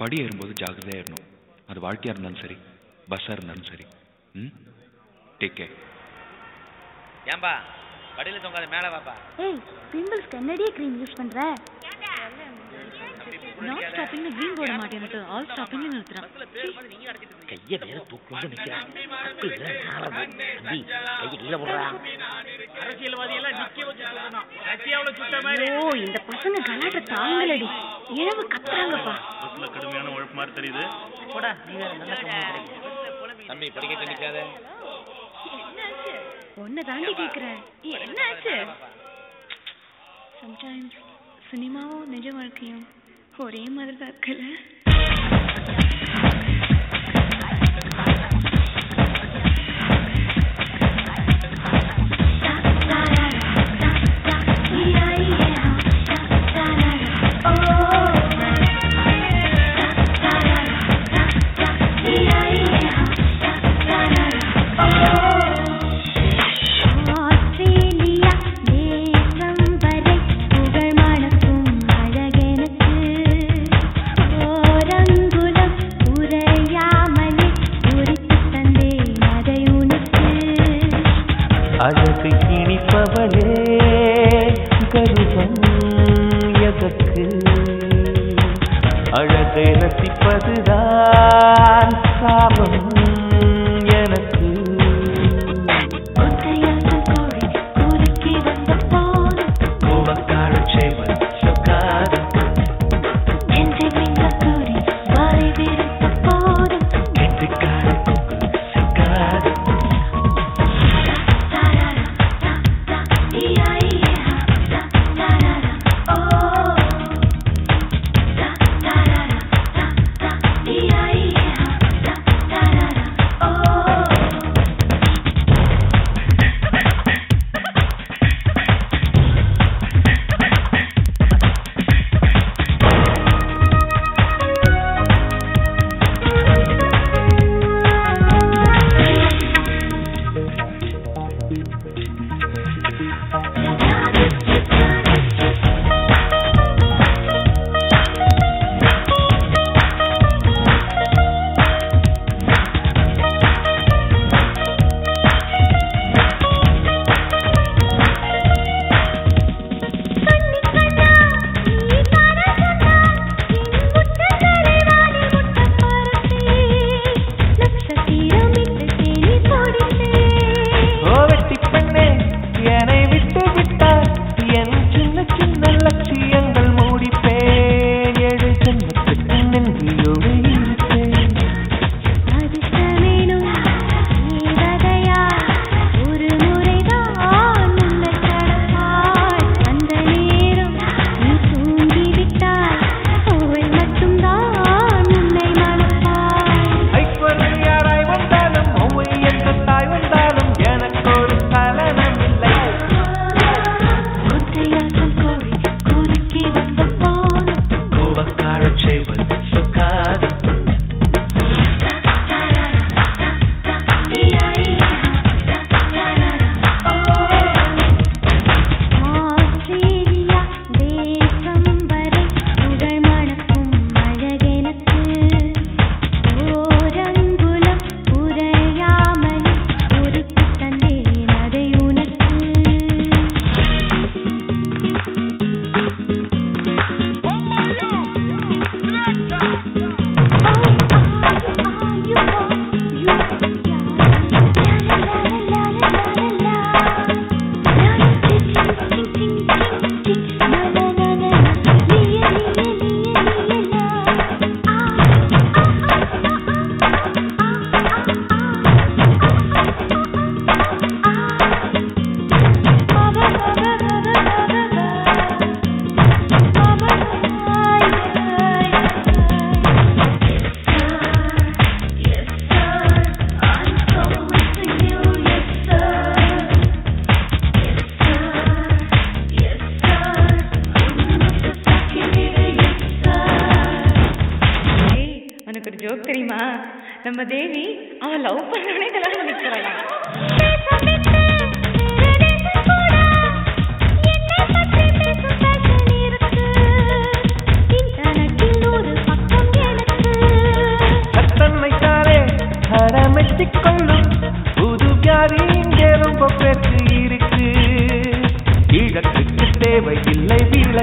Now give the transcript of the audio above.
படி ஏறும்போது ஜாக்கிரதையாக ஏறணும் அது வாழ்க்கையாக இருந்தாலும் சரி பஸ்ஸாக இருந்தாலும் சரி ம் டேக் கேர் ஏன்பா படியில தொங்காத மேல வாப்பா ஏய் பிம்பிள்ஸ்க்கு என்னடி க்ரீம் யூஸ் பண்ற நான் ஸ்டாப்பிங்ல கிரீன் போட மாட்டேன்னுட்டு ஆல் ஸ்டாப்பிங்ல நிறுத்துறான் கைய வேற தூக்கி நிக்கிறான் அக்குல நாரது தம்பி கைய கீழே போடுறா அரசியல்வாதி எல்லாம் நிக்க வச்சு சொல்லணும் ரஷ்யாவுல சுட்ட மாதிரி ஐயோ இந்த பசங்க கலாட்ட தாங்கலடி இழவு கத்துறாங்கப்பா பஸ்ல கடுமையான உழைப்பு மாதிரி தெரியுது போடா நீ வேற நல்ல சம்பளம் கிடைக்கும் தம்பி படிக்க நிக்காத உன்னை தாண்டி கேக்குறேன் என்னாச்சு சம்டைம்ஸ் சினிமாவும் நிஜ வாழ்க்கையும் ஒரே மாதிரி தான் இருக்குல்ல ஆஸ்திரேலியா தேசம் வரை புகழ் மணக்கும் அழகெனக்கு ஓரங்குலம் உரையாமலே உரித்து தந்தேன் அதை உனக்கு அழகு இனிப்பவளே கருவம் எதற்கு அழகை ரசிப்பதுதான் சாபம் எனக்கு ஒத்தையாசல் கோழி குறுக்கி வந்த போது கோவக்காரச் சேவல் சொக்காது நெஞ்சை மிங்க கூறி வாரி விரித்த போது கெட்டிக்கார கொக்கு சிக்காது தாராரா தா தா இயா இயா தா தாராரா ஓ தா தாராரா தா தா இயா இயா தா தாராரா ஓ ஓ வெட்டி பெண்ணே என்னை விட்டு விட்டார் என் சின்ன சின்ன லட்சியங்கள் மூடிப்பேன் ஏழு ஜன்மத்துக்கு நன்றியோடு இருப்பேன் ஒரு முறைதான் உன்னை கடப்பாய் அந்த நேரம் நீ தூங்கிவிட்டாய் அவள் மட்டும்தான் உன்னை மணப்பாய் ஐஸ்வர்யம் யாராய் வந்தாலும் ஒவ்வை எந்த தாய் வந்தாலும் எனக்கு ஒரு சலனம் இல்லை ஒற்றையாசல் கோழி குறுக்கி வந்த போது கோவக்காரச் சேவல் சொக்காது ஆஸ்திரேலியா தேசம் வரை புகழ் மணக்கும் அழகெனக்கு ஓரங்குலம் உரையாமல் உரித்து தந்தேன் அதை உனக்கு ஏய், உனக்கு ஒரு ஜோக் தெரியுமா நம்ம தேவி அவன் லவ் பண்ணவனே கல்யாணம் பண்ணிக்கிறாளாம் இன்டர்நெட்டில் ஒரு பக்கம் எனக்கு வச்சுக்கொள்ளும் புது வியாதி இங்கே ரொம்ப பேருக்கு இருக்கு கிழக்குக்கு தேவையில்லை வீழ